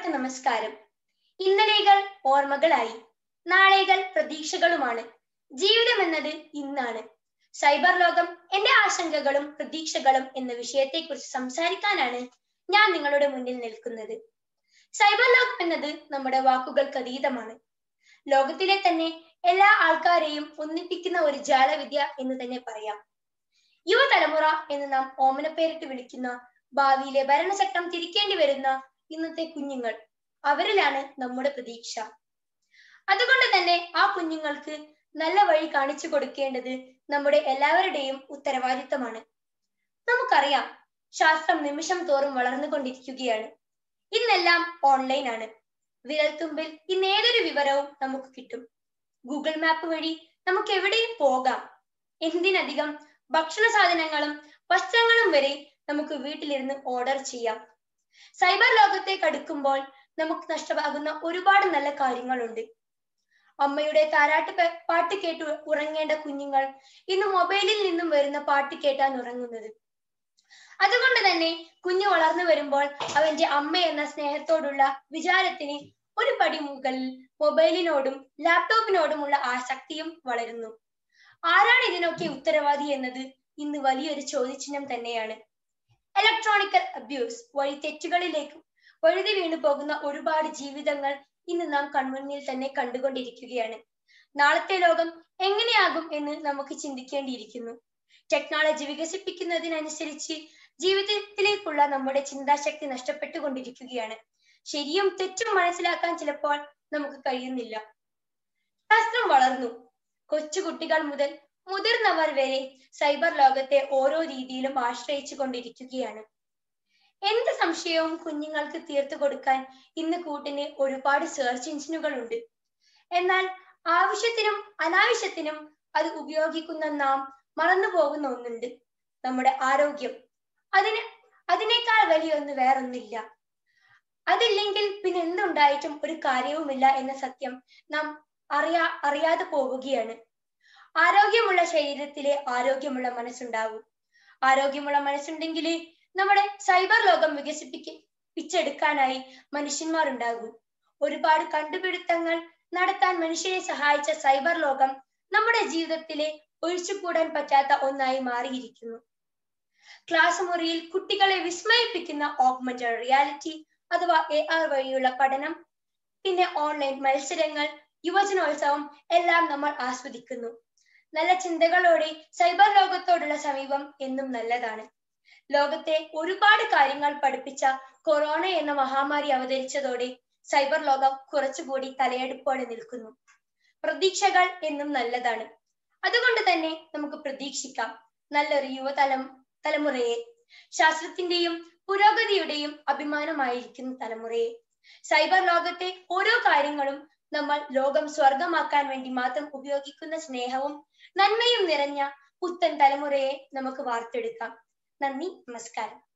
എല്ലാവർക്കും നമസ്കാരം ഇന്നലെകൾ ഓർമ്മകളായി നാളെകൾ പ്രതീക്ഷകളുമാണ് ജീവിതം എന്നത് ഇന്നാണ് സൈബർ ലോകം എന്റെ ആശങ്കകളും പ്രതീക്ഷകളും എന്ന വിഷയത്തെക്കുറിച്ച് സംസാരിക്കാനാണ് ഞാൻ നിങ്ങളുടെ മുന്നിൽ നിൽക്കുന്നത് സൈബർ ലോകം എന്നത് നമ്മുടെ വാക്കുകൾക്ക് അതീതമാണ് ലോകത്തിലെ തന്നെ എല്ലാ ആൾക്കാരെയും ഒന്നിപ്പിക്കുന്ന ഒരു ജാലവിദ്യ എന്ന് തന്നെ പറയാം യുവതലമുറ എന്ന് നാം ഓമനപ്പേരിട്ട് വിളിക്കുന്ന ഭാവിയിലെ ഭരണചക്രം തിരിക്കേണ്ടി വരുന്ന ഇന്നത്തെ കുഞ്ഞുങ്ങൾ അവരിലാണ് നമ്മുടെ പ്രതീക്ഷ അതുകൊണ്ട് തന്നെ ആ കുഞ്ഞുങ്ങൾക്ക് നല്ല വഴി കാണിച്ചു കൊടുക്കേണ്ടത് നമ്മുടെ എല്ലാവരുടെയും ഉത്തരവാദിത്തമാണ് നമുക്കറിയാം ശാസ്ത്രം നിമിഷം തോറും വളർന്നുകൊണ്ടിരിക്കുകയാണ് ഇന്നെല്ലാം ഓൺലൈൻ ആണ് വിരൽത്തുമ്പിൽ ഇന്ന് ഏതൊരു വിവരവും നമുക്ക് കിട്ടും ഗൂഗിൾ മാപ്പ് വഴി നമുക്ക് എവിടെയും പോകാം എന്തിനധികം ഭക്ഷണ സാധനങ്ങളും വസ്ത്രങ്ങളും വരെ നമുക്ക് വീട്ടിലിരുന്ന് ഓർഡർ ചെയ്യാം സൈബർ ലോകത്തേക്ക് അടുക്കുമ്പോൾ നമുക്ക് നഷ്ടമാകുന്ന ഒരുപാട് നല്ല കാര്യങ്ങളുണ്ട് അമ്മയുടെ താരാട്ട് പാട്ട് കേട്ട് ഉറങ്ങേണ്ട കുഞ്ഞുങ്ങൾ ഇന്ന് മൊബൈലിൽ നിന്നും വരുന്ന പാട്ട് കേട്ടാണ് ഉറങ്ങുന്നത് അതുകൊണ്ട് തന്നെ കുഞ്ഞു വളർന്നു വരുമ്പോൾ അവന്റെ അമ്മ എന്ന സ്നേഹത്തോടുള്ള വിചാരത്തിന് ഒരു പടി മുകളിൽ മൊബൈലിനോടും ലാപ്ടോപ്പിനോടുമുള്ള ആസക്തിയും വളരുന്നു ആരാണ് ഇതിനൊക്കെ ഉത്തരവാദി എന്നത് ഇന്ന് വലിയൊരു ചോദ്യചിഹ്നം തന്നെയാണ് ഇലക്ട്രോണിക്കൽ അബ്യൂസ് വഴി തെറ്റുകളിലേക്ക് വഴുതി വീണു പോകുന്ന ഒരുപാട് ജീവിതങ്ങൾ ഇന്ന് നാം കൺമുന്നിൽ തന്നെ കണ്ടുകൊണ്ടിരിക്കുകയാണ് നാളത്തെ ലോകം എങ്ങനെയാകും എന്ന് നമുക്ക് ചിന്തിക്കേണ്ടിയിരിക്കുന്നു ടെക്നോളജി വികസിപ്പിക്കുന്നതിനനുസരിച്ച് ജീവിതത്തിലേക്കുള്ള നമ്മുടെ ചിന്താശക്തി നഷ്ടപ്പെട്ടുകൊണ്ടിരിക്കുകയാണ് ശരിയും തെറ്റും മനസ്സിലാക്കാൻ ചിലപ്പോൾ നമുക്ക് കഴിയുന്നില്ല ശാസ്ത്രം വളർന്നു കൊച്ചുകുട്ടികൾ മുതൽ മുതിർന്നവർ വരെ സൈബർ ലോകത്തെ ഓരോ രീതിയിലും ആശ്രയിച്ചു കൊണ്ടിരിക്കുകയാണ് എന്ത് സംശയവും കുഞ്ഞുങ്ങൾക്ക് തീർത്തു കൊടുക്കാൻ ഇന്ന് കൂട്ടിന് ഒരുപാട് സെർച്ച് എഞ്ചിനുകൾ ഉണ്ട് എന്നാൽ ആവശ്യത്തിനും അനാവശ്യത്തിനും അത് ഉപയോഗിക്കുന്ന നാം മറന്നു പോകുന്ന ഒന്നുണ്ട് നമ്മുടെ ആരോഗ്യം അതിന് അതിനേക്കാൾ വലിയൊന്ന് വേറൊന്നില്ല അതില്ലെങ്കിൽ പിന്നെ എന്തുണ്ടായിട്ടും ഒരു കാര്യവുമില്ല എന്ന സത്യം നാം അറിയാ അറിയാതെ പോവുകയാണ് ആരോഗ്യമുള്ള ശരീരത്തിലെ ആരോഗ്യമുള്ള മനസ്സുണ്ടാവും ആരോഗ്യമുള്ള മനസ്സുണ്ടെങ്കിൽ നമ്മുടെ സൈബർ ലോകം വികസിപ്പിച്ചെടുക്കാനായി മനുഷ്യന്മാർ ഉണ്ടാകും ഒരുപാട് കണ്ടുപിടുത്തങ്ങൾ നടത്താൻ മനുഷ്യരെ സഹായിച്ച സൈബർ ലോകം നമ്മുടെ ജീവിതത്തിലെ ഒഴിച്ചുകൂടാൻ പറ്റാത്ത ഒന്നായി മാറിയിരിക്കുന്നു ക്ലാസ് മുറിയിൽ കുട്ടികളെ വിസ്മയിപ്പിക്കുന്ന ഓഗ്മെന്റഡ് റിയാലിറ്റി അഥവാ എ ആർ വഴിയുള്ള പഠനം പിന്നെ ഓൺലൈൻ മത്സരങ്ങൾ യുവജനോത്സവം എല്ലാം നമ്മൾ ആസ്വദിക്കുന്നു നല്ല ചിന്തകളോടെ സൈബർ ലോകത്തോടുള്ള സമീപം എന്നും നല്ലതാണ് ലോകത്തെ ഒരുപാട് കാര്യങ്ങൾ പഠിപ്പിച്ച കൊറോണ എന്ന മഹാമാരി അവതരിച്ചതോടെ സൈബർ ലോകം കുറച്ചുകൂടി തലയെടുപ്പോടെ നിൽക്കുന്നു പ്രതീക്ഷകൾ എന്നും നല്ലതാണ് അതുകൊണ്ട് തന്നെ നമുക്ക് പ്രതീക്ഷിക്കാം നല്ലൊരു യുവതലം തലമുറയെ ശാസ്ത്രത്തിന്റെയും പുരോഗതിയുടെയും അഭിമാനമായിരിക്കുന്ന തലമുറയെ സൈബർ ലോകത്തെ ഓരോ കാര്യങ്ങളും നമ്മൾ ലോകം സ്വർഗമാക്കാൻ വേണ്ടി മാത്രം ഉപയോഗിക്കുന്ന സ്നേഹവും നന്മയും നിറഞ്ഞ പുത്തൻ തലമുറയെ നമുക്ക് വാർത്തെടുക്കാം നന്ദി നമസ്കാരം